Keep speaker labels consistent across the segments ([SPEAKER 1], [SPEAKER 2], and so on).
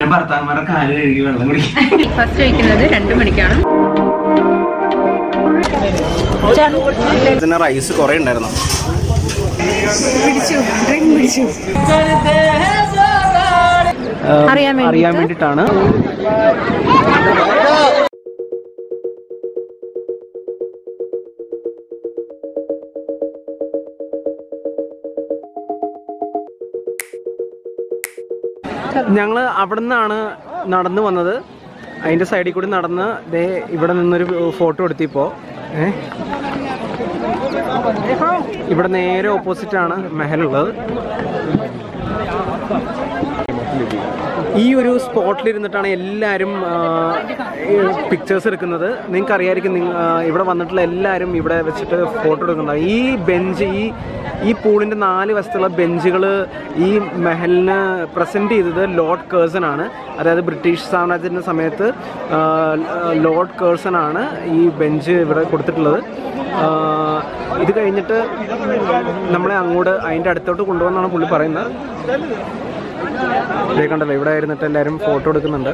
[SPEAKER 1] ഭർത്താക്കന്മാരുടെ കാല് കഴുകി വെള്ളം കുടിക്കും
[SPEAKER 2] ഫസ്റ്റ് കഴിക്കുന്നത് രണ്ട് മണിക്കാണ്
[SPEAKER 1] ഇതിന് റൈസ് കുറെ ഉണ്ടായിരുന്നു
[SPEAKER 2] അറിയാൻ വേണ്ടിയിട്ട്?
[SPEAKER 1] അറിയാൻ വേണ്ടിട്ടാണ് ഞങ്ങള് അവിടെ നിന്നാണ് നടന്നു വന്നത് അതിന്റെ സൈഡിൽ കൂടി നടന്ന് ദേ ഇവിടെ നിന്നൊരു ഫോട്ടോ എടുത്തിപ്പോ ഏ ഇവിടെ നേരെ ഓപ്പോസിറ്റ് ആണ് മെഹലുള്ളത് ഈ ഒരു സ്പോട്ടിൽ ഇരുന്നിട്ടാണ് എല്ലാവരും പിക്ചേഴ്സ് എടുക്കുന്നത് നിങ്ങൾക്ക് അറിയായിരിക്കും നിങ്ങ ആ, ഇവിടെ വന്നിട്ടുള്ള എല്ലാവരും ഇവിടെ വെച്ചിട്ട് ഫോട്ടോ എടുക്കുന്നത് ഈ ബെഞ്ച് ഈ ഈ പൂളിൻ്റെ നാല് വശത്തുള്ള ബെഞ്ചുകൾ ഈ മെഹലിന് പ്രസൻറ്റ് ചെയ്തത് ലോർഡ് കേഴ്സൺ ആണ് അതായത് ബ്രിട്ടീഷ് സാമ്രാജ്യത്തിൻ്റെ സമയത്ത് ആ, ലോർഡ് കേഴ്സൺ ആണ് ഈ ബെഞ്ച് ഇവിടെ കൊടുത്തിട്ടുള്ളത് ആ, ഇത് കഴിഞ്ഞിട്ട് നമ്മളെ അങ്ങോട്ട് അതിൻ്റെ അടുത്തോട്ട് കൊണ്ടുപോകുന്നാണ് പുള്ളി പറയുന്നത് ഇതേ കണ്ടല്ലോ ഇവിടെ ഇരുന്നിട്ട് എല്ലാവരും ഫോട്ടോ എടുക്കുന്നുണ്ട്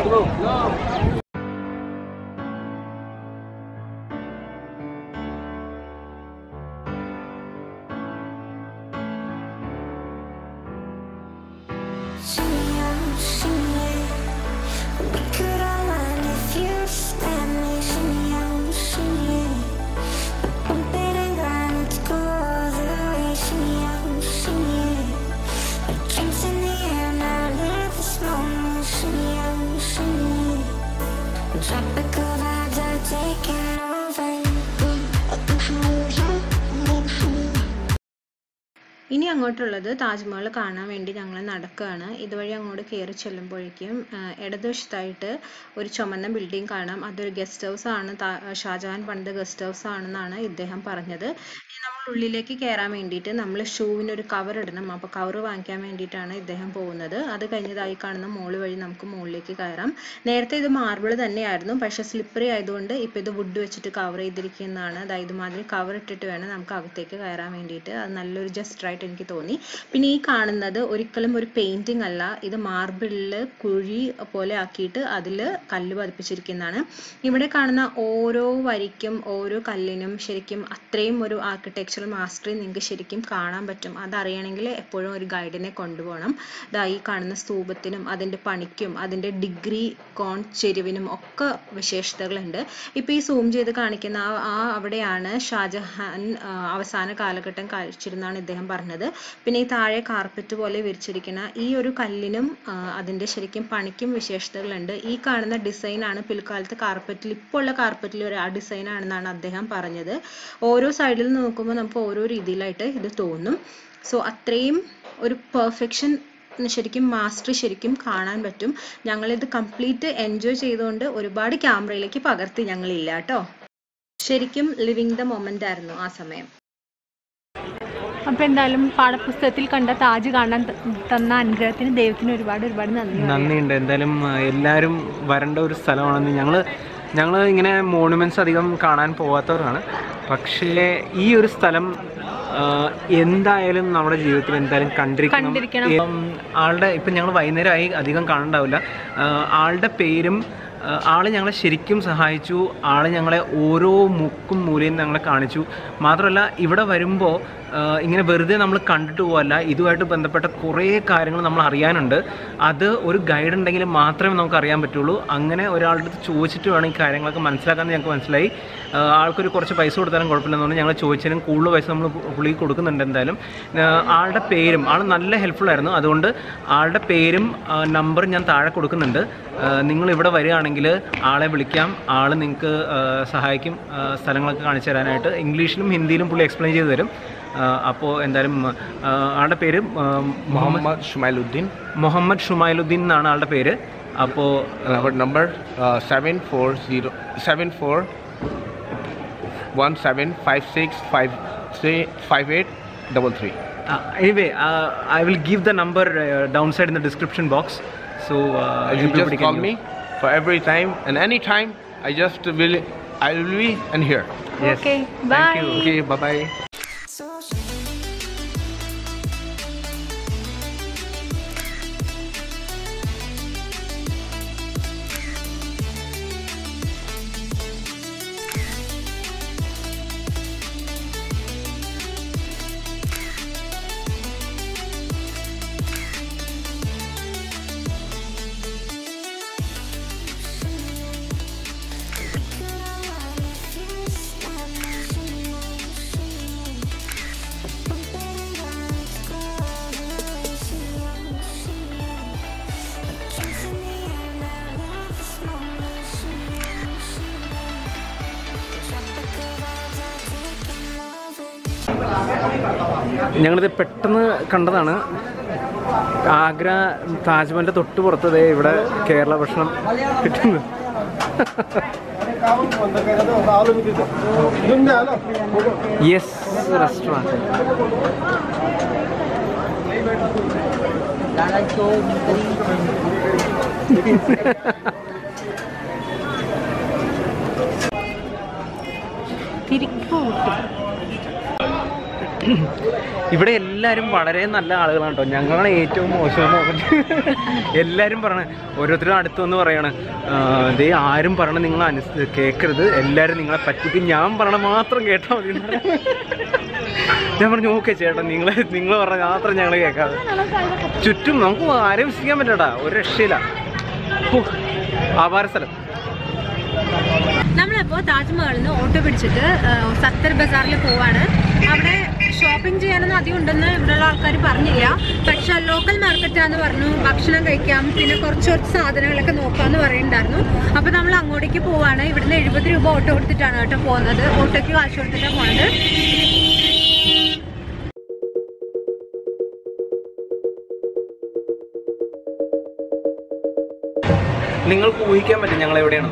[SPEAKER 3] Shimmy, oh, shimmy, we could all land if you stand me. Shimmy, oh, shimmy, bump it and grind, let's go all the way. Shimmy, oh, shimmy, our drinks in the air, now live this moment. Shimmy, oh, shimmy, tropical vibes are taking over.
[SPEAKER 2] ഇനി അങ്ങോട്ടുള്ളത് താജ്മഹൽ കാണാൻ വേണ്ടി ഞങ്ങൾ നടക്കുകയാണ് ഇതുവഴി അങ്ങോട്ട് കയറി ചെല്ലുമ്പോഴേക്കും ആ, ഇടതുവശത്തായിട്ട് ഒരു ചുമന്ന ബിൽഡിംഗ് കാണാം അതൊരു ഗസ്റ്റ് ഹൗസ് ആണ് താ- ഷാജഹാൻ പണിത ഗസ്റ്റ് ഹൗസ് ആണെന്നാണ് ഇദ്ദേഹം പറഞ്ഞത് ഇനി നമ്മൾ ഉള്ളിലേക്ക് കയറാൻ വേണ്ടിയിട്ട് നമ്മൾ ഷൂവിന് ഒരു കവർ ഇടണം അപ്പോൾ കവർ വാങ്ങിക്കാൻ വേണ്ടിയിട്ടാണ് ഇദ്ദേഹം പോകുന്നത് അത് കഴിഞ്ഞതായി കാണുന്ന മോള് വഴി നമുക്ക് മുകളിലേക്ക് കയറാം നേരത്തെ ഇത് മാർബിൾ തന്നെയായിരുന്നു പക്ഷെ സ്ലിപ്പറി ആയതുകൊണ്ട് ഇപ്പോൾ ഇത് വുഡ് വെച്ചിട്ട് കവർ ചെയ്തിരിക്കുന്നതാണ് അതായത് ഇതുമാതിരി കവർ ഇട്ടിട്ട് വേണം നമുക്ക് അകത്തേക്ക് കയറാൻ വേണ്ടിയിട്ട് അത് നല്ലൊരു ജസ്റ്റർ ആയിട്ട് എനിക്ക് തോന്നി പിന്നെ ഈ കാണുന്നത് ഒരിക്കലും ഒരു പെയിന്റിംഗ് അല്ല ഇത് മാർബിളിൽ കുഴി പോലെ ആക്കിയിട്ട് അതിൽ കല്ല് പതിപ്പിച്ചിരിക്കുന്നതാണ് ഇവിടെ കാണുന്ന ഓരോ വരിക്കും ഓരോ കല്ലിനും ശരിക്കും അത്രയും ഒരു ആർക്കിടെക്ചറൽ മാസ്റ്ററി നിങ്ങൾക്ക് ശരിക്കും കാണാൻ പറ്റും അതറിയണമെങ്കിൽ എപ്പോഴും ഒരു ഗൈഡിനെ കൊണ്ടുപോകണം ദാ ഈ കാണുന്ന സ്തൂപത്തിനും അതിൻ്റെ പണിക്കും അതിൻ്റെ ഡിഗ്രി കോൺ ചെരുവിനും ഒക്കെ വിശേഷതകളുണ്ട് ഇപ്പോൾ ഈ സൂം ചെയ്ത് കാണിക്കുന്ന ആ ആ അവിടെയാണ് ഷാജഹാൻ ആ, അവസാന കാലഘട്ടം കഴിച്ചിരുന്നാണ് ഇദ്ദേഹം പറഞ്ഞത് പിന്നെ ഈ താഴെ കാർപ്പറ്റ് പോലെ വിരിച്ചിരിക്കുന്ന ഈ ഒരു കല്ലിനും ആ, അതിൻ്റെ ശരിക്കും പണിക്കും വിശേഷതകളുണ്ട് ഈ കാണുന്ന ഡിസൈൻ ആണ് പിൽക്കാലത്ത് കാർപ്പറ്റിൽ ഇപ്പോൾ ഉള്ള കാർപ്പറ്റിൽ ഒരു ആ ഡിസൈൻ ആണെന്നാണ് അദ്ദേഹം പറഞ്ഞത് ഓരോ സൈഡിൽ നോക്കുമ്പോൾ നമുക്ക് ഓരോ രീതിയിലായിട്ട് ഇത് തോന്നും സോ അത്രയും ഒരു പെർഫെക്ഷൻ ശരിക്കും മാസ്റ്റർ ശരിക്കും കാണാൻ പറ്റും ഞങ്ങളിത് കംപ്ലീറ്റ് എൻജോയ് ചെയ്തുകൊണ്ട് ഒരുപാട് ക്യാമറയിലേക്ക് പകർത്തി ഞങ്ങളില്ല കേട്ടോ ശരിക്കും ലിവിങ് ദ മൊമെന്റ് ആയിരുന്നു ആ സമയം
[SPEAKER 4] അപ്പൊ എന്തായാലും പാഠപുസ്തകത്തിൽ കണ്ട താജ് കാണാൻ ത- തന്ന അനുഗ്രഹത്തിന് ദൈവത്തിന് ഒരുപാട് ഒരുപാട് നന്ദി
[SPEAKER 1] നന്ദിയുണ്ട് എന്തായാലും ആ, എല്ലാവരും വരേണ്ട ഒരു സ്ഥലമാണെന്ന് ഞങ്ങൾ ഞങ്ങൾ ഇങ്ങനെ മോണുമെന്റ്സ് അധികം കാണാൻ പോകാത്തവരാണ് പക്ഷേ ഈ ഒരു സ്ഥലം ആ, എന്തായാലും നമ്മുടെ ജീവിതത്തിൽ എന്തായാലും കണ്ടിരിക്കണം
[SPEAKER 4] കണ്ടിരിക്കണം.
[SPEAKER 1] ഇപ്പം ആളുടെ ഇപ്പം ഞങ്ങൾ വൈകുന്നേരമായി അധികം കാണണ്ടാവില്ല ആ, ആളുടെ പേരും ആ, ആള് ഞങ്ങളെ ശരിക്കും സഹായിച്ചു ആള് ഞങ്ങളെ ഓരോ മുക്കും മൂലയും ഞങ്ങളെ കാണിച്ചു മാത്രമല്ല ഇവിടെ വരുമ്പോൾ ഇങ്ങനെ വെറുതെ നമ്മൾ കണ്ടിട്ട് പോകല്ല ഇതുമായിട്ട് ബന്ധപ്പെട്ട കുറേ കാര്യങ്ങൾ നമ്മൾ അറിയാനുണ്ട് അത് ഒരു ഗൈഡ് ഉണ്ടെങ്കിൽ മാത്രമേ നമുക്ക് അറിയാൻ പറ്റുള്ളൂ അങ്ങനെ ഒരാളുടെ അടുത്ത് ചോദിച്ചിട്ട് വേണം ഈ കാര്യങ്ങളൊക്കെ മനസ്സിലാക്കാൻ ഞങ്ങൾക്ക് മനസ്സിലായി ആ, ആൾക്കൊരു കുറച്ച് പൈസ കൊടുത്താലും കുഴപ്പമില്ലെന്ന് പറഞ്ഞാൽ ഞങ്ങൾ ചോദിച്ചതിനും കൂടുതൽ പൈസ നമ്മൾ പുള്ളിക്ക് കൊടുക്കുന്നുണ്ട് എന്തായാലും ആ, ആളുടെ പേരും ആൾ നല്ല ഹെൽപ്ഫുൾ ആയിരുന്നു അതുകൊണ്ട് ആളുടെ പേരും നമ്പറും ഞാൻ താഴെ കൊടുക്കുന്നുണ്ട് നിങ്ങൾ ഇവിടെ വരികയാണെങ്കിൽ ആളെ വിളിക്കാം ആൾ നിങ്ങൾക്ക് സഹായിക്കും ആ, സ്ഥലങ്ങളൊക്കെ കാണിച്ചു തരാനായിട്ട് ഇംഗ്ലീഷിലും ഹിന്ദിയിലും പുള്ളി എക്സ്പ്ലെയിൻ ചെയ്ത് തരും അപ്പോൾ എന്തായാലും ആ, ആളുടെ പേര് ആ, മുഹമ്മദ്
[SPEAKER 5] Muhammad Shumailuddin.
[SPEAKER 1] മുഹമ്മദ് ഷുമൈലുദ്ദീൻ എന്നാണ് ആളുടെ പേര് അപ്പോൾ
[SPEAKER 5] And our number uh, 740 74 1756535833.
[SPEAKER 1] Anyway I will give the number down side in the description box so
[SPEAKER 5] Uh, you just call me for every time and any time. I just will I will be and here.
[SPEAKER 4] Okay bye
[SPEAKER 5] Okay, bye bye.
[SPEAKER 3] So
[SPEAKER 1] ഞങ്ങളിത് പെട്ടെന്ന് കണ്ടതാണ് ആഗ്ര താജ്മഹലിൻ്റെ തൊട്ട് പുറത്ത് ദേ ഇവിടെ കേരള ഭക്ഷണം കിട്ടുന്നു yes restaurant
[SPEAKER 4] തിരിക്കോ
[SPEAKER 1] ഇവിടെ എല്ലാവരും വളരെ നല്ല ആളുകളാണ് കേട്ടോ ഞങ്ങളാണ് ഏറ്റവും മോശം എല്ലാവരും പറയണ ഓരോരുത്തരും അടുത്ത് വന്ന് പറയണ ദേ ആരും പറയണ നിങ്ങൾ അനുസ് കേൾക്കരുത് എല്ലാവരും നിങ്ങളെ പറ്റിക്കും ഞാൻ പറയണ മാത്രം കേട്ടാൽ മതി എന്ന് പറയണ. ഞാൻ പറഞ്ഞു ഓക്കെ ചേട്ടാ നിങ്ങൾ നിങ്ങൾ പറഞ്ഞ മാത്രം ഞങ്ങൾ കേൾക്കാതെ ചുറ്റും നമുക്ക് ആരെയും വിശ്വസിക്കാൻ പറ്റട്ടാ ഒരു രക്ഷയില്ല ഹോ, ആഭാര സ്ഥലം
[SPEAKER 4] നമ്മളിപ്പോൾ താജ്മഹലിൽ നിന്ന് ഓട്ടോ പിടിച്ചിട്ട് ആ, സത്തർ ബസാറിൽ പോവാണ് അവിടെ ഷോപ്പിംഗ് ചെയ്യാനൊന്നും അധികം ഉണ്ടെന്ന് ഇവിടെയുള്ള ആൾക്കാർ പറഞ്ഞില്ല പക്ഷെ ലോക്കൽ മാർക്കറ്റാന്ന് പറഞ്ഞു ഭക്ഷണം കഴിക്കാം പിന്നെ കുറച്ച് കുറച്ച് സാധനങ്ങളൊക്കെ നോക്കാമെന്ന് പറയുന്നുണ്ടായിരുന്നു അപ്പോൾ നമ്മൾ അങ്ങോട്ടേക്ക് പോവാണ് ഇവിടുന്ന് എഴുപത് രൂപ ഓട്ടോ കൊടുത്തിട്ടാണ് കേട്ടോ പോകുന്നത് ഓട്ടോയ്ക്ക് കാശ് കൊടുത്തിട്ടാണ് പോകുന്നത്
[SPEAKER 1] നിങ്ങൾക്ക് ഊഹിക്കാൻ പറ്റും ഞങ്ങൾ എവിടെയാണ്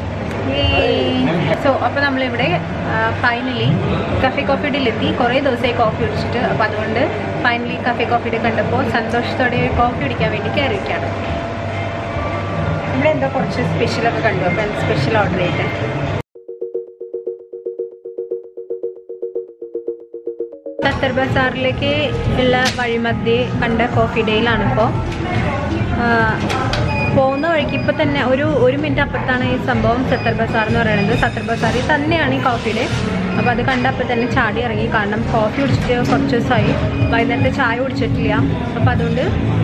[SPEAKER 4] സോ അപ്പോൾ നമ്മളിവിടെ ഫൈനലി കഫേ കോഫി ഡേയിലെത്തി കുറേ ദിവസമായി കോഫി കുടിച്ചിട്ട് അപ്പോൾ അതുകൊണ്ട് ഫൈനലി കഫേ കോഫി ഡേ കണ്ടപ്പോൾ സന്തോഷത്തോടെ കോഫി കുടിക്കാൻ വേണ്ടി കയറിയിരിക്കുകയാണ് ഇവിടെ എന്തോ കുറച്ച് സ്പെഷ്യലൊക്കെ കണ്ടു അപ്പോൾ സ്പെഷ്യൽ ഓർഡർ ചെയ്തിട്ട് ഖത്തർ ബസാറിലേക്ക് ഉള്ള വഴിമധ്യേ കണ്ട കോഫി ഡേയിലാണിപ്പോൾ പോകുന്ന വഴിക്ക് ഇപ്പം തന്നെ ഒരു ഒരു മിനിറ്റ് അപ്പുറത്താണ് ഈ സംഭവം സത്തർ ബസാർ എന്ന് പറയുന്നത് സത്തർ ബസാറിൽ തന്നെയാണ് ഈ കോഫി ഡേ അപ്പോൾ അത് കണ്ടപ്പോൾ തന്നെ ചാടി ഇറങ്ങി കാരണം കോഫി കുടിച്ചിട്ട് കുറച്ച് ദിവസമായി വൈകുന്നേരത്തെ ചായ കുടിച്ചിട്ടില്ല അപ്പോൾ അതുകൊണ്ട്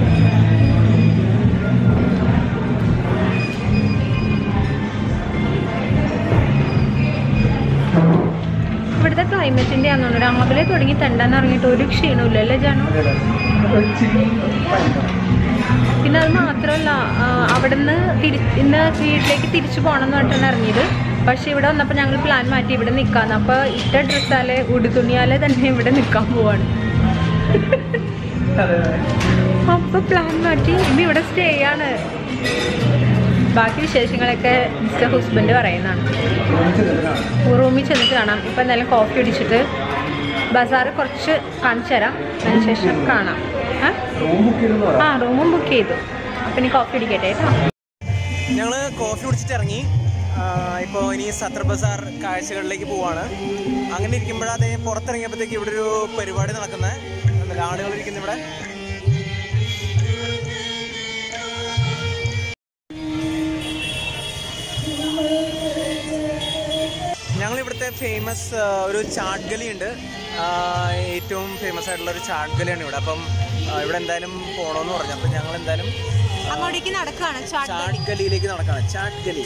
[SPEAKER 4] ഇവിടുത്തെ ക്ലൈമറ്റിൻ്റെ ആണെന്നുണ്ട് രാവിലെ തുടങ്ങി തെണ്ടാൻ ഇറങ്ങിയിട്ട് ഒരു ക്ഷീണമില്ല അല്ലേ ജാനു പിന്നെ അത് മാത്രമല്ല ആ, അവിടുന്ന് തിരി ഇന്ന് വീട്ടിലേക്ക് തിരിച്ചു പോകണം എന്ന് പറഞ്ഞിട്ടാണ് ഇറങ്ങിയത് പക്ഷെ ഇവിടെ വന്നപ്പോൾ ഞങ്ങൾ പ്ലാൻ മാറ്റി ഇവിടെ നിൽക്കാന്ന് അപ്പോൾ ഇട്ട ഡ്രസ്സാലെ ഉടുതുണിയാലെ തന്നെ ഇവിടെ നിൽക്കാൻ പോവാണ് അപ്പൊ പ്ലാൻ മാറ്റി ഇന്ന് ഇവിടെ സ്റ്റേ ആണ് ബാക്കി വിശേഷങ്ങളൊക്കെ മിസ്റ്റർ ഹസ്ബൻഡ് പറയുന്നതാണ് റൂമിൽ ചെന്നിട്ട് കാണാം ഇപ്പം എന്തായാലും കോഫി അടിച്ചിട്ട് ബസാറ് കുറച്ച് കാണിച്ചു തരാം അതിനുശേഷം കാണാം ഏ? ആ റൂമും ബുക്ക് ചെയ്തു അപ്പം ഇനി കോഫി അടിക്കട്ടെ കേട്ടോ
[SPEAKER 1] ഞങ്ങൾ കോഫി കുടിച്ചിട്ട് ഇറങ്ങി ഇപ്പോൾ ഇനി സത്ര ബസാർ കാഴ്ചകളിലേക്ക് പോവാണ് അങ്ങനെ ഇരിക്കുമ്പോഴതേ പുറത്തിറങ്ങിയപ്പോഴത്തേക്ക് ഇവിടെ ഒരു പരിപാടി നടക്കുന്നത് ആളുകൾ ഇരിക്കുന്നു ഇവിടെ ഞങ്ങൾ ഇവിടുത്തെ ഫേമസ് ഒരു ചാട്ട് ഗലി ഉണ്ട് ആ, ഏറ്റവും ഫേമസ് ആയിട്ടുള്ള ഒരു ചാട്ട് ഗലിയാണ് ഇവിടെ അപ്പം ആ, ഇവിടെ എന്തായാലും പോകണമെന്ന് പറഞ്ഞു അപ്പം ഞങ്ങൾ എന്തായാലും
[SPEAKER 4] അങ്ങോട്ടേക്ക് നടക്കുകയാണ്
[SPEAKER 1] ചാട്ട് ഗലിയിലേക്ക് നടക്കാണ് ചാട്ട് ഗലി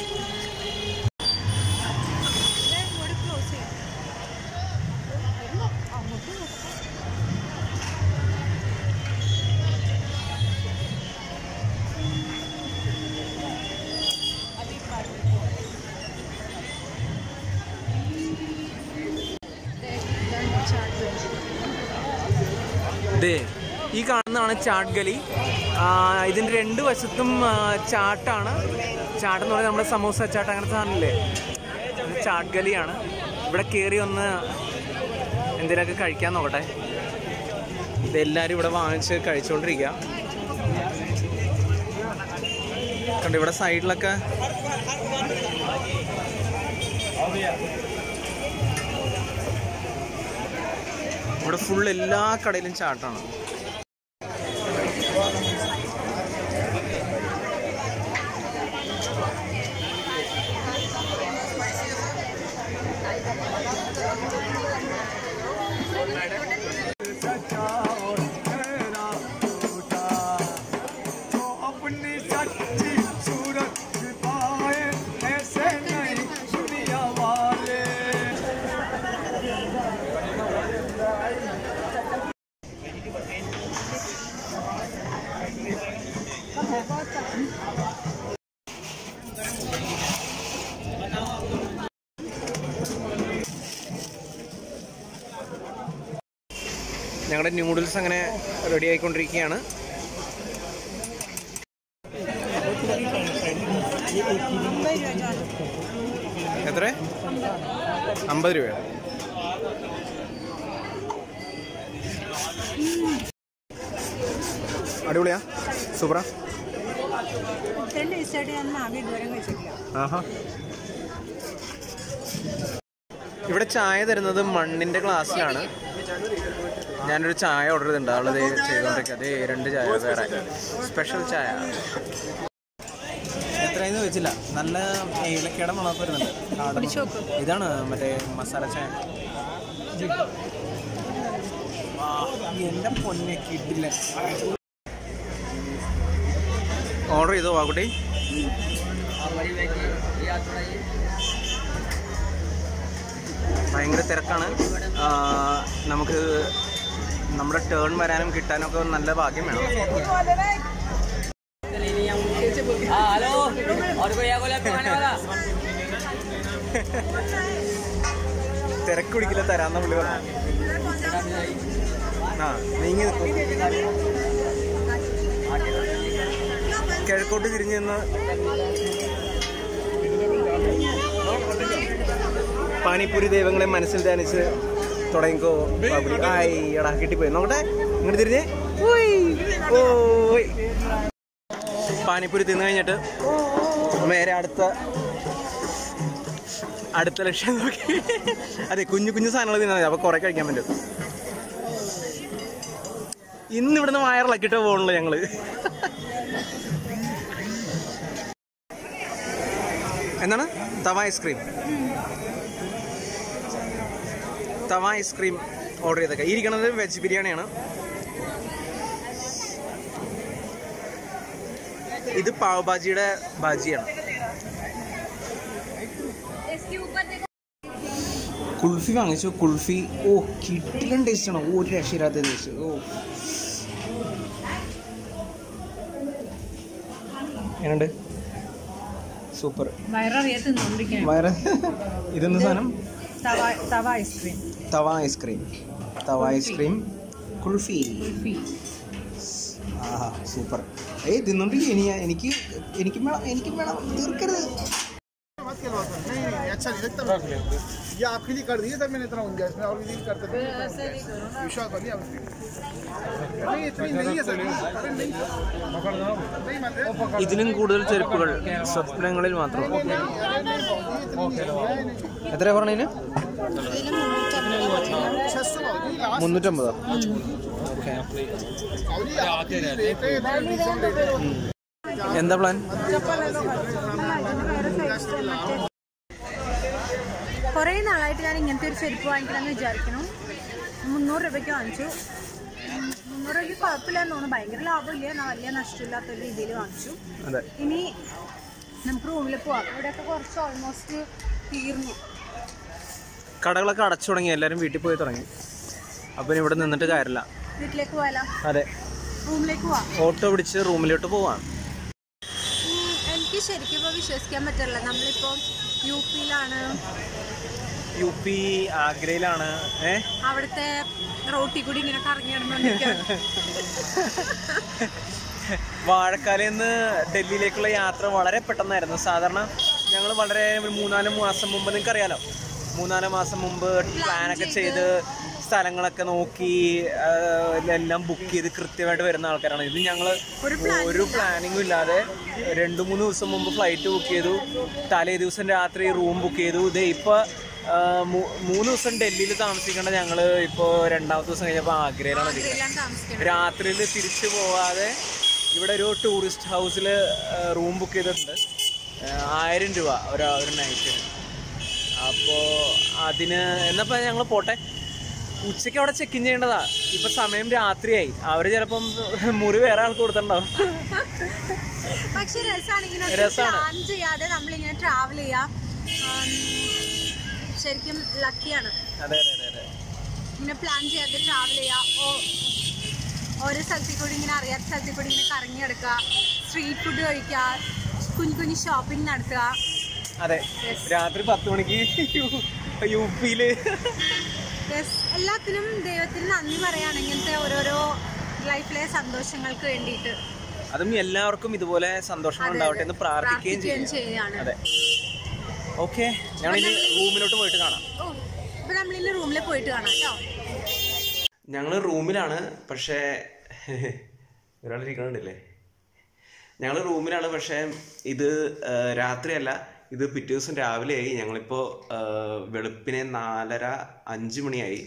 [SPEAKER 1] ദേ ഈ കാണുന്നതാണ് ചാട്ട് ഗലി ആ, ഇതിൻ്റെ രണ്ട് വശത്തും ആ, ചാട്ടാണ് ചാട്ട് എന്ന് പറഞ്ഞാൽ നമ്മുടെ സമോസ ചാട്ട് അങ്ങനത്തെ സാധനമില്ലേ ഇത് ചാട്ട് ഗലിയാണ് ഇവിടെ കയറി ഒന്ന് എന്തിനൊക്കെ കഴിക്കാൻ നോക്കട്ടെ ഇതെല്ലാവരും ഇവിടെ വാങ്ങിച്ച് കഴിച്ചുകൊണ്ടിരിക്കുക കണ്ടു ഇവിടെ സൈഡിലൊക്കെ ഇവിടെ ഫുൾ എല്ലാ കടയിലും ചാട്ടാണ് ഞങ്ങളുടെ ന്യൂഡിൽസ് അങ്ങനെ റെഡി ആയിക്കൊണ്ടിരിക്കുകയാണ് എത്ര അമ്പത് രൂപ അടിപൊളിയാ സൂപ്പറാ
[SPEAKER 4] ഇത്രയും ടേസ്റ്റായിട്ട് ഞാൻ മാവി ഇതുവരെ കഴിച്ചിട്ടില്ല
[SPEAKER 1] ആഹാ ഇവിടെ ചായ തരുന്നത് മണ്ണിന്റെ ഗ്ലാസ്സിലാണ് ഞാനൊരു ചായ ഓർഡർ ചെയ്തിട്ടുണ്ട് അവളത് ചെയ്തോണ്ടിരിക്കുക അതേ രണ്ട് ചായ വേറെ സ്പെഷ്യൽ ചായ എത്രയെന്ന് വെച്ചില്ല നല്ല ഏലക്കയുടെ മണമൊക്കെ വരുന്നുണ്ട് നാടൻ. ഇതാണ് മറ്റേ മസാല ചായ ആ, എന്റെ പൊന്നെ കിട്ടില്ല ഓർഡർ ചെയ്തോ വാക്കുട്ടി ഭയങ്കര തിരക്കാണ് ആ, നമുക്ക് നമ്മുടെ ടേൺ വരാനും കിട്ടാനൊക്കെ നല്ല ഭാഗ്യം വേണം തിരക്ക് പിടിക്കില്ല തരാന്ന പുള്ളി പറഞ്ഞു ആ നീങ്ങി നിൽക്കും കിഴക്കോട്ട് തിരിഞ്ഞു നിന്ന് പാനിപ്പൂരി ദൈവങ്ങളെ മനസ്സിൽ ധ്യാനിച്ച് തുടങ്ങിക്കോ ബാബുലി. ആയി എടാ കിട്ടിപ്പോയി നോക്കട്ടെ ഇങ്ങോട്ട് തിരിഞ്ഞ് ഉയ്. ഓയ് പാനിപ്പൂരി തിന്നു കഴിഞ്ഞിട്ട് നേരെ അടുത്ത അടുത്ത ലക്ഷ്യം നോക്കി അതെ കുഞ്ഞു കുഞ്ഞു സാധനങ്ങൾ തിന്നാൽ മതി അപ്പൊ കുറെ കഴിക്കാൻ പറ്റും ഇന്ന് ഇവിടുന്ന് വയറിളക്കിട്ട് പോകണല്ലോ ഞങ്ങള് എന്താണ് tawa ice cream tawa ice cream order ചെയ്തേക്ക ഈ ഇരിക്കണത് വെജ് ബിരിയാണിയാണ് ഇത് പാവ് ഭാജിയുടെ ഭാജിയാണ് കുൾഫി വാങ്ങിച്ചു കുൾഫി ഓ കിട്ടിലും ടേസ്റ്റ് ആണ് ഒരു രക്ഷയില്ലാത്ത ടേസ്റ്റ് ഓ എങ്ങനെയുണ്ട് സൂപ്പർ
[SPEAKER 4] വയററിയാ തിന്നോണ്ടിരിക്കാൻ
[SPEAKER 1] വയറ് ഇതെന്ത് സാധനം
[SPEAKER 4] tawa tawa ice cream
[SPEAKER 1] tawa ice cream tawa ice cream kulfi ആഹാ സൂപ്പർ ഏയ് തിന്നോണ്ടിരിക്കുക ഇനി എനിക്ക് എനിക്കും വേണം എനിക്കും വേണം തീർക്കരുത്
[SPEAKER 6] अच्छा नहीं लगता ये आपके लिए कर दिया था मैंने इतना उनका इसमें और भी नहीं करते थे विश्वास वाली आप नहीं इतनी नहीं है सर अरे नहीं नहीं मानते
[SPEAKER 1] ഇതിലും കൂടുതൽ ചെരുപ്പുകൾ സ്വപ്നങ്ങളിൽ മാത്രം എത്രയാ പറഞ്ഞതിന്
[SPEAKER 6] छह सौ जी लास्ट
[SPEAKER 1] മുന്നൂറ്റമ്പതോ
[SPEAKER 6] और ये आपके लिए रेट है इतना डिस्काउंट रेट है
[SPEAKER 1] എന്താ പ്ലാൻ
[SPEAKER 4] കുറേ നാളായിട്ട് ഞാൻ ഇങ്ങനത്തെ ഒരു ചെരുപ്പ് വാങ്ങിക്കണമെന്ന് വിചാരിക്കണം മുന്നൂറ് രൂപയ്ക്ക് വാങ്ങിച്ചു ഉം, മുന്നൂറ് രൂപയ്ക്ക് കുഴപ്പമില്ലെന്ന് തോന്നുന്നു ഭയങ്കര ലാഭമില്ല എന്നാൽ വലിയ നഷ്ടമില്ലാത്ത ഒരു രീതിയിൽ വാങ്ങിച്ചു
[SPEAKER 1] അതെ
[SPEAKER 4] ഇനി നമുക്ക് റൂമിൽ പോവാം ഇവിടെയൊക്കെ കുറച്ച് ഓൾമോസ്റ്റ് തീർന്നു
[SPEAKER 1] കടകളൊക്കെ അടച്ചു തുടങ്ങി എല്ലാവരും വീട്ടിൽ പോയി തുടങ്ങി അപ്പം ഇവിടെ നിന്നിട്ട് കാര്യമില്ല
[SPEAKER 4] വീട്ടിലേക്ക് പോയാലോ
[SPEAKER 1] അതെ
[SPEAKER 4] റൂമിലേക്ക് പോവാം
[SPEAKER 1] ഓട്ടോ പിടിച്ച് റൂമിലോട്ട് പോവാം
[SPEAKER 4] ഉം, എനിക്ക് ശരിക്കും ഇപ്പോൾ വിശ്വസിക്കാൻ പറ്റില്ല നമ്മളിപ്പോൾ യു പിയിലാണ്
[SPEAKER 1] യു പി ആഗ്രയിലാണ് ഏ
[SPEAKER 4] അവിടുത്തെ റോട്ടിൽ കൂടി ഇങ്ങനെ കറങ്ങി നടന്നുകൊണ്ടിരിക്കുകയാണ്
[SPEAKER 1] വാഴക്കാലിൽ ഡൽഹിയിലേക്കുള്ള യാത്ര വളരെ പെട്ടെന്നായിരുന്നു സാധാരണ ഞങ്ങൾ വളരെ ഒരു മൂന്നാല് മാസം മുമ്പ് നിങ്ങൾക്ക് അറിയാലോ മൂന്നാല് മാസം മുമ്പ് പ്ലാനൊക്കെ ചെയ്ത് സ്ഥലങ്ങളൊക്കെ നോക്കി ആ, എല്ലാം ബുക്ക് ചെയ്ത് കൃത്യമായിട്ട് വരുന്ന ആൾക്കാരാണ് ഇത് ഞങ്ങൾ ഒരു പ്ലാനിങ്ങും ഇല്ലാതെ രണ്ട് മൂന്ന് ദിവസം മുമ്പ് ഫ്ലൈറ്റ് ബുക്ക് ചെയ്തു തലേ ദിവസം രാത്രി റൂം ബുക്ക് ചെയ്തു ഇത് ഇപ്പോൾ മൂന്ന് ദിവസം ഡൽഹിയിൽ താമസിക്കേണ്ട ഞങ്ങൾ ഇപ്പോൾ രണ്ടാമത്തെ ദിവസം കഴിഞ്ഞപ്പോൾ ആഗ്രയിലാണ് ഇരിക്കുന്നത്
[SPEAKER 4] എല്ലാം താമസിക്കണം
[SPEAKER 1] രാത്രിയിൽ തിരിച്ചു പോവാതെ ഇവിടെ ഒരു ടൂറിസ്റ്റ് ഹൗസിൽ റൂം ബുക്ക് ചെയ്തിട്ടുണ്ട് ആ, ആയിരം രൂപ ഒരു ഒരു നൈറ്റിന് അപ്പോൾ അതിന് എന്നപ്പോൾ ഞങ്ങൾ പോട്ടെ ഉച്ചയ്ക്ക് അവിടെ ചെക്ക് ഇൻ ചെയ്യേണ്ടതാ ഇപ്പൊ സമയം രാത്രിയായി അവര് ചിലപ്പം മുറി വേറെ ആൾക്ക് കൊടുത്തിട്ടുണ്ടാവും
[SPEAKER 4] പക്ഷെ രസമാണ് ഇങ്ങനെ
[SPEAKER 1] രസാണ്.
[SPEAKER 4] പ്ലാൻ ചെയ്യാതെ നമ്മളിങ്ങനെ ട്രാവൽ ചെയ്യാം ആം, ശരിക്കും ലക്കിയാണ്
[SPEAKER 1] അതെ അതെ അതെ അതെ
[SPEAKER 4] ഇങ്ങനെ പ്ലാൻ ചെയ്യാതെ ട്രാവൽ ചെയ്യാം ഓ ഓരോ സ്ഥലത്തിൽ കൂടി ഇങ്ങനെ അറിയാത്ത സ്ഥലത്തിൽ കൂടി ഇങ്ങനെ കറങ്ങി നടക്കുക സ്ട്രീറ്റ് ഫുഡ് കഴിക്കുക കുഞ്ഞു കുഞ്ഞു ഷോപ്പിംഗ് നടത്തുക
[SPEAKER 1] അതെ രാത്രി പത്ത് മണിക്ക് യു- യു പിയില്
[SPEAKER 4] Yes, എല്ലാത്തിനും ദൈവത്തിന് നന്ദി പറയാണ് ഇങ്ങനത്തെ ഓരോരോ ലൈഫിലെ സന്തോഷങ്ങൾക്ക് വേണ്ടിയിട്ട്
[SPEAKER 1] അതും എല്ലാവർക്കും ഇതുപോലെ സന്തോഷങ്ങൾ ഉണ്ടാവട്ടെ എന്ന് പ്രാർത്ഥിക്കുകയും
[SPEAKER 4] പ്രാർത്ഥിക്കുകയും
[SPEAKER 1] ചെയ്യും
[SPEAKER 4] ചെയ്യാണ്
[SPEAKER 1] അതെ ഓക്കെ ഞങ്ങൾ ഇനി റൂമിലോട്ട് പോയിട്ട് കാണാം
[SPEAKER 4] ഓ ഇപ്പൊ നമ്മളിന്ന് റൂമിൽ പോയിട്ട് കാണാം കേട്ടോ
[SPEAKER 1] ഞങ്ങൾ റൂമിലാണ് പക്ഷേ ഒരാൾ ഇരിക്കണുണ്ടല്ലേ ഞങ്ങൾ റൂമിലാണ് പക്ഷേ ഇത് ആ, രാത്രിയല്ല ഇത് പിറ്റേ ദിവസം രാവിലെയായി ഞങ്ങളിപ്പോൾ വെളുപ്പിനെ നാലര അഞ്ച് മണിയായി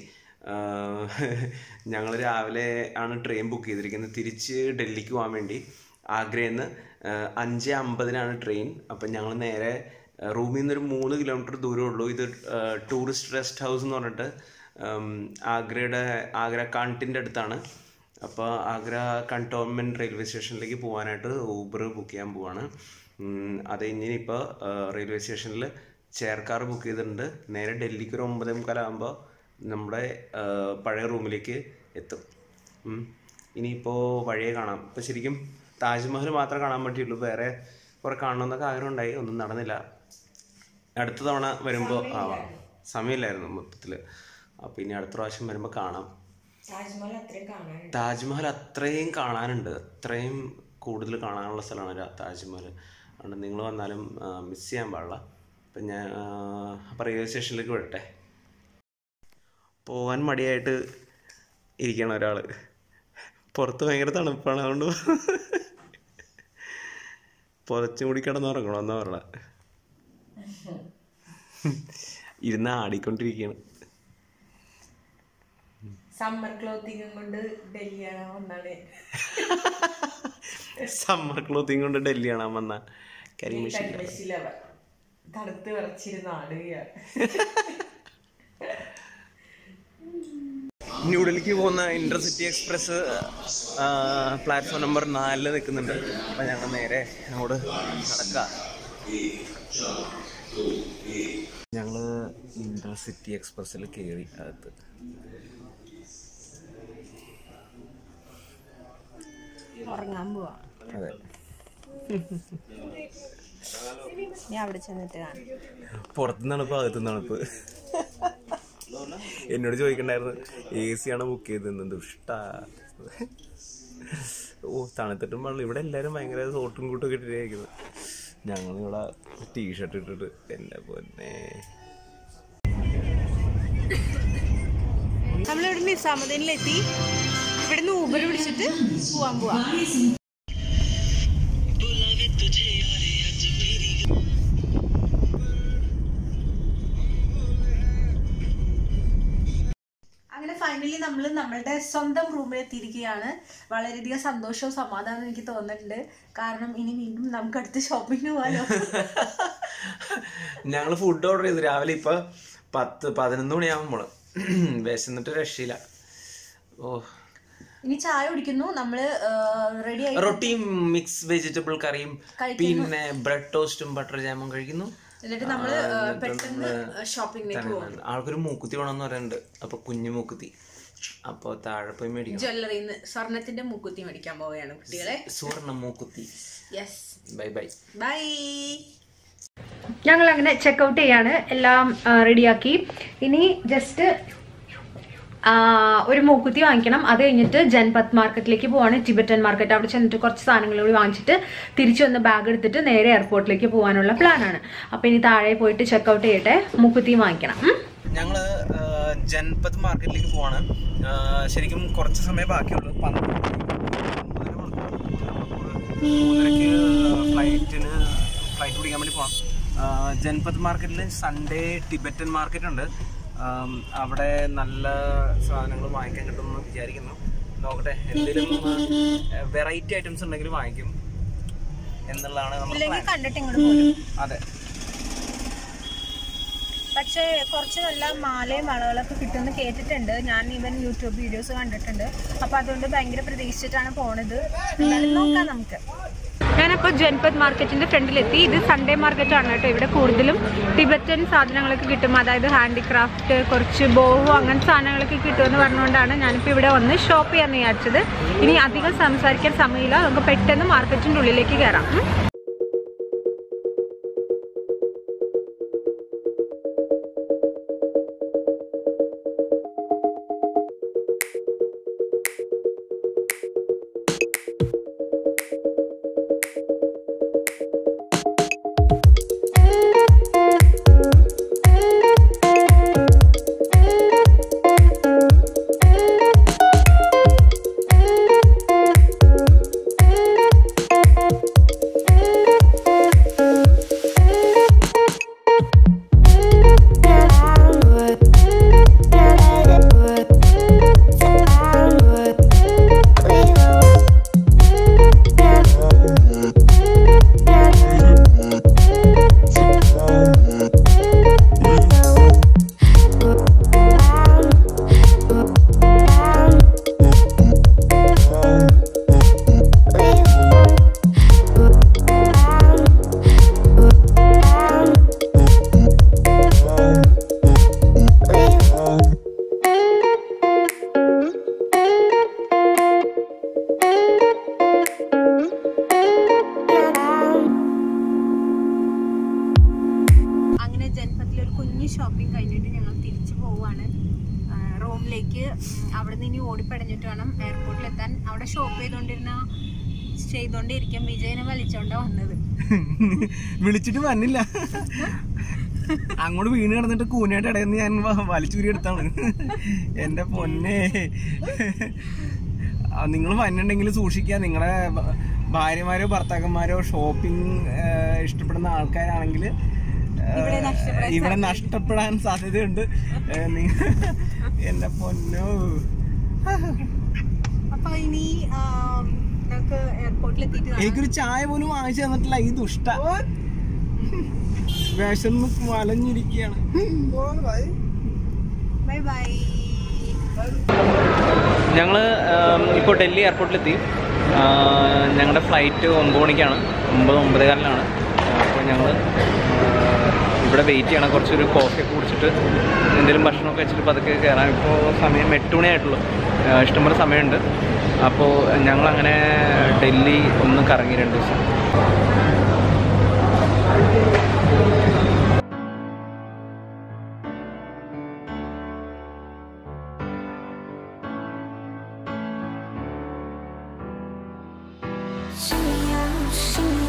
[SPEAKER 1] ഞങ്ങൾ രാവിലെ ആണ് ട്രെയിൻ ബുക്ക് ചെയ്തിരിക്കുന്നത് തിരിച്ച് ഡൽഹിക്ക് പോകാൻ വേണ്ടി ആഗ്രയിൽ നിന്ന് അഞ്ച് അമ്പതിനാണ് ട്രെയിൻ അപ്പം ഞങ്ങൾ നേരെ റൂമിൽ നിന്നൊരു മൂന്ന് കിലോമീറ്റർ ദൂരമേ ഉള്ളൂ ഇത് ടൂറിസ്റ്റ് റെസ്റ്റ് ഹൗസ് എന്ന് പറഞ്ഞിട്ട് ഉം, ആഗ്രയുടെ ആഗ്ര കാണ്ടിൻ്റെ അടുത്താണ് അപ്പോൾ ആഗ്ര കണ്ടോൺമെൻറ്റ് റെയിൽവേ സ്റ്റേഷനിലേക്ക് പോകാനായിട്ട് ഊബർ ബുക്ക് ചെയ്യാൻ പോവാണ് ഉം, അത് ഇനിയിപ്പോൾ റെയിൽവേ സ്റ്റേഷനിൽ ചെയർക്കാർ ബുക്ക് ചെയ്തിട്ടുണ്ട് നേരെ ഡൽഹിക്ക് ഒരു ഒമ്പതേ മുക്കാലാകുമ്പോൾ നമ്മുടെ ആ, പഴയ റൂമിലേക്ക് എത്തും ഉം. ഇനിയിപ്പോൾ വഴിയെ കാണാം ഇപ്പോൾ ശരിക്കും താജ്മഹൽ മാത്രമേ കാണാൻ പറ്റിയുള്ളൂ വേറെ കുറെ കാണണമെന്നൊക്കെ ആഗ്രഹം ഉണ്ടായി ഒന്നും നടന്നില്ല അടുത്ത തവണ വരുമ്പോൾ ആ സമയമില്ലായിരുന്നു മൊത്തത്തിൽ അപ്പോൾ ഇനി അടുത്ത പ്രാവശ്യം വരുമ്പോൾ കാണാം താജ്മഹൽ അത്രയും കാണാനുണ്ട് അത്രയും കൂടുതൽ കാണാനുള്ള സ്ഥലമാണ് രാ- താജ്മഹൽ അതുകൊണ്ട് നിങ്ങൾ വന്നാലും മിസ് ചെയ്യാൻ പാടില്ല അപ്പം ഞാൻ അപ്പോൾ റെയിൽവേ സ്റ്റേഷനിലേക്ക് വിടട്ടെ പോകാൻ മടിയായിട്ട് ഇരിക്കണം ഒരാൾ പുറത്ത് ഭയങ്കര തണുപ്പാണ് അതുകൊണ്ട് പുതച്ചും കൂടി കിടന്നുറങ്ങണമെന്നാ പറഞ്ഞ ഇരുന്ന് ആടിക്കൊണ്ടിരിക്കുകയാണ്
[SPEAKER 7] സമ്മർ ക്ലോത്തിങ്ങും കൊണ്ട് ഡൽഹിയാണ് വന്നാണ്
[SPEAKER 1] സമ്മർ ക്ലോത്തിങ് കൊണ്ട് ഡൽഹി കാണാൻ വന്ന കരിമിഷി
[SPEAKER 7] കരിമശിലവ തണുത്ത് വിറച്ചിരുന്ന് ആടുകയാണ്
[SPEAKER 1] ന്യൂഡൽഹിക്ക് പോകുന്ന ഇന്റർസിറ്റി എക്സ്പ്രസ് പ്ലാറ്റ്ഫോം നമ്പർ നാലിൽ നിൽക്കുന്നുണ്ട് അപ്പം ഞങ്ങൾ നേരെ അങ്ങോട്ട് നടക്കാം ഞങ്ങൾ ഇന്റർസിറ്റി എക്സ്പ്രസ്സിൽ കയറി അകത്ത്
[SPEAKER 4] ഉറങ്ങാൻ പോവാ
[SPEAKER 1] അതെ
[SPEAKER 4] ഞാൻ അവിടെ ചെന്നിട്ട് കാണാം
[SPEAKER 1] പുറത്തു തണുപ്പ് അകത്തു തണുപ്പ് എന്നോട് ചോദിക്കണ്ടായിരുന്നു എ സി ആണ് ബുക്ക് ചെയ്തത് ദുഷ്ട ഓ തണുത്തിട്ടും പാടില്ല ഇവിടെ എല്ലാവരും ഭയങ്കര സോട്ടും കൂട്ടും ഒക്കെ ഇട്ടിട്ടായിരിക്കുന്നത് ഞങ്ങളിവിടെ ടീഷർട്ട് ഇട്ടിട്ട് എൻ്റെ പൊന്നെ
[SPEAKER 4] നമ്മളിവിടെ നിസാമുദ്ദീനിലെത്തി ഇവിടുന്ന് ഊബർ വിളിച്ചിട്ട് പോവാൻ പോവാ അങ്ങനെ ഫൈനലി നമ്മൾ നമ്മളുടെ സ്വന്തം റൂമിൽ എത്തിയിരിക്കുകയാണ് വളരെയധികം സന്തോഷവും സമാധാനവും എനിക്ക് തോന്നുന്നുണ്ട് കാരണം ഇനി വീണ്ടും നമുക്ക് അടുത്ത് ഷോപ്പിങ്ങിന് പോകാലോ
[SPEAKER 1] ഞങ്ങൾ ഫുഡ് ഓർഡർ ചെയ്തു രാവിലെ ഇപ്പൊ പത്ത് പതിനൊന്ന് മണിയാകുമ്പോൾ വിശന്നിട്ട് രക്ഷയില്ല ഓ
[SPEAKER 4] ഇനി ചായ കുടിക്കുന്നു നമ്മള് റെഡി ആയി
[SPEAKER 1] റൊട്ടിയും മിക്സ് വെജിറ്റബിൾ കറിയും പിന്നെ ബ്രെഡ് ടോസ്റ്റും ബട്ടർ ജാമും കഴിക്കുന്നു
[SPEAKER 4] എന്നിട്ട് നമ്മള് ആ, പെട്ടെന്ന് ഷോപ്പിങ്ങിലേക്ക് പോകും
[SPEAKER 1] ആൾക്കൊരു മൂക്കുത്തി വേണമെന്ന് പറയുന്നുണ്ട് അപ്പൊ കുഞ്ഞു മൂക്കുത്തി അപ്പൊ താഴെ പോയി മേടിക്കണം
[SPEAKER 4] ജ്വല്ലറിന്ന് സ്വർണത്തിന്റെ മുക്കുത്തി മേടിക്കാൻ പോവുകയാണ് കുട്ടികളെ
[SPEAKER 1] സുവർണ മൂക്കുത്തി
[SPEAKER 4] യെസ്
[SPEAKER 1] ബൈ ബൈ
[SPEAKER 4] ബൈ
[SPEAKER 2] ഞങ്ങൾ അങ്ങനെ ചെക്കൗട്ട് ചെയ്യാണ് എല്ലാം റെഡിയാക്കി ഇനി ജസ്റ്റ് ഒരു മൂക്കുത്തി വാങ്ങിക്കണം അത് കഴിഞ്ഞിട്ട് ജൻപത് മാർക്കറ്റിലേക്ക് പോവാണ് ടിബറ്റൻ മാർക്കറ്റ് അവിടെ ചെന്നിട്ട് കുറച്ച് സാധനങ്ങൾ കൂടി വാങ്ങിച്ചിട്ട് തിരിച്ചു വന്ന് ബാഗ് എടുത്തിട്ട് നേരെ എയർപോർട്ടിലേക്ക് പോകാനുള്ള പ്ലാനാണ് അപ്പം ഇനി താഴെ പോയിട്ട് ചെക്കൗട്ട് ചെയ്യട്ടെ മൂക്കുത്തി വാങ്ങിക്കണം ഉം.
[SPEAKER 1] ഞങ്ങള് ആ, ജൻപത് മാർക്കറ്റിലേക്ക് പോവാണ് ആ, ശരിക്കും കുറച്ച് സമയം ബാക്കിയുള്ളൂ പന്ത്രണ്ട് ഒമ്പതര മണിക്കൂർ. മൂന്നരയ്ക്ക് ഫ്ലൈറ്റിന് ഫ്ലൈറ്റ് പിടിക്കാൻ വേണ്ടി പോകണം ആ, ജൻപത് മാർക്കറ്റിൽ സൺഡേ ടിബറ്റൻ മാർക്കറ്റ് ഉണ്ട് ആം, അവിടെ നല്ല സാധനങ്ങൾ വാങ്ങിക്കാൻ കിട്ടുമെന്ന് വിചാരിക്കുന്നു നോക്കട്ടെ എന്തെങ്കിലും വെറൈറ്റി ഐറ്റംസ് ഉണ്ടെങ്കിൽ വാങ്ങിക്കും എന്നുള്ളതാണ് നമ്മുടെ
[SPEAKER 4] ഇല്ലെങ്കിൽ
[SPEAKER 1] plan.
[SPEAKER 4] കണ്ടിട്ട് ഇങ്ങോട്ട് പോരും
[SPEAKER 1] അതെ
[SPEAKER 4] പക്ഷേ കുറച്ച് നല്ല മാലയും വളകളൊക്കെ കിട്ടുമെന്ന് കേട്ടിട്ടുണ്ട് ഞാൻ ഈവൻ യൂട്യൂബ് വീഡിയോസ് കണ്ടിട്ടുണ്ട് അപ്പൊ അതുകൊണ്ട് ഭയങ്കര പ്രതീക്ഷിച്ചിട്ടാണ് പോണത് എന്നാലും നോക്കാം നമുക്ക്
[SPEAKER 2] ഞാനപ്പോൾ ജൻപത് മാർക്കറ്റിന്റെ ഫ്രണ്ടിലെത്തി ഇത് സൺഡേ മാർക്കറ്റ് ആണ് കേട്ടോ ഇവിടെ കൂടുതലും ടിബറ്റൻ സാധനങ്ങളൊക്കെ കിട്ടും അതായത് ഹാൻഡിക്രാഫ്റ്റ് കുറച്ച് ബോവോ അങ്ങനത്തെ സാധനങ്ങളൊക്കെ കിട്ടുമെന്ന് പറഞ്ഞുകൊണ്ടാണ് ഞാനിപ്പോൾ ഇവിടെ വന്ന് ഷോപ്പ് ചെയ്യാൻ വിചാരിച്ചത് ഇനി അധികം സംസാരിക്കാൻ സമയമില്ല നമുക്ക് പെട്ടെന്ന് മാർക്കറ്റിന്റെ ഉള്ളിലേക്ക് കയറാം ഉം. ഷോപ്പിംഗ് കഴിഞ്ഞിട്ട് ഞങ്ങൾ തിരിച്ചു പോവാണ് ആ, റോമിലേക്ക് ഉം, അവിടെ നിന്ന് ഇനി ഓടിപ്പടഞ്ഞിട്ട് വേണം എയർപോർട്ടിൽ എത്താൻ അവിടെ ഷോപ്പ് ചെയ്തുകൊണ്ടിരുന്ന ചെയ്തോണ്ടിരിക്കും വിജയനെ വലിച്ചോണ്ടാ വന്നത്
[SPEAKER 1] വിളിച്ചിട്ട് വന്നില്ല അങ്ങോട്ട് വീണ് കിടന്നിട്ട് കൂനായിട്ട് ഇടയിൽ ഞാൻ വ- വലിച്ചൂരി എടുത്താണ് എന്റെ പൊന്നെ നിങ്ങൾ വന്നിട്ടുണ്ടെങ്കിൽ സൂക്ഷിക്കുക നിങ്ങളുടെ ഭാര്യമാരോ ഭർത്താക്കന്മാരോ ഷോപ്പിംഗ് ഇഷ്ടപ്പെടുന്ന ആൾക്കാരാണെങ്കിൽ
[SPEAKER 2] ഇവിടെ നഷ്ടപ്പെടാൻ
[SPEAKER 1] ഇവിടെ നഷ്ടപ്പെടാൻ സാധ്യതയുണ്ട് ഏ, നി- എന്റെ പൊന്നോ
[SPEAKER 2] അപ്പൊ ഇനി ആ, നമുക്ക് എയർപോർട്ടിൽ എത്തിയിട്ട് കാണാം.
[SPEAKER 1] എനിക്കൊരു ചായ പോലും വാങ്ങിച്ചു തന്നിട്ടില്ല ഈ ദുഷ്ട വിശന്ന് വലഞ്ഞിരിക്കുകയാണ്
[SPEAKER 2] ബൈ ബൈ
[SPEAKER 1] ഞങ്ങൾ ഇപ്പോൾ ഡൽഹി എയർപോർട്ടിലെത്തി ഞങ്ങളുടെ ഫ്ലൈറ്റ് ഒമ്പത് മണിക്കാണ് ഒമ്പത് ഒമ്പതേകാലിനാണ് അപ്പോൾ ഞങ്ങൾ ഇവിടെ വെയിറ്റ് ചെയ്യണം കുറച്ചൊരു കോഫിയൊക്കെ കുടിച്ചിട്ട് എന്തെങ്കിലും ഭക്ഷണമൊക്കെ വെച്ചിട്ട് പതുക്കെ കയറാം ഇപ്പോൾ സമയം എട്ട് മണിയായിട്ടുള്ളൂ ആ, ഇഷ്ടംപോലെ സമയമുണ്ട് അപ്പോൾ ഞങ്ങളങ്ങനെ ഡൽഹി ഒന്ന് കറങ്ങി രണ്ട് ദിവസം
[SPEAKER 3] Shimmy, oh, shimmy,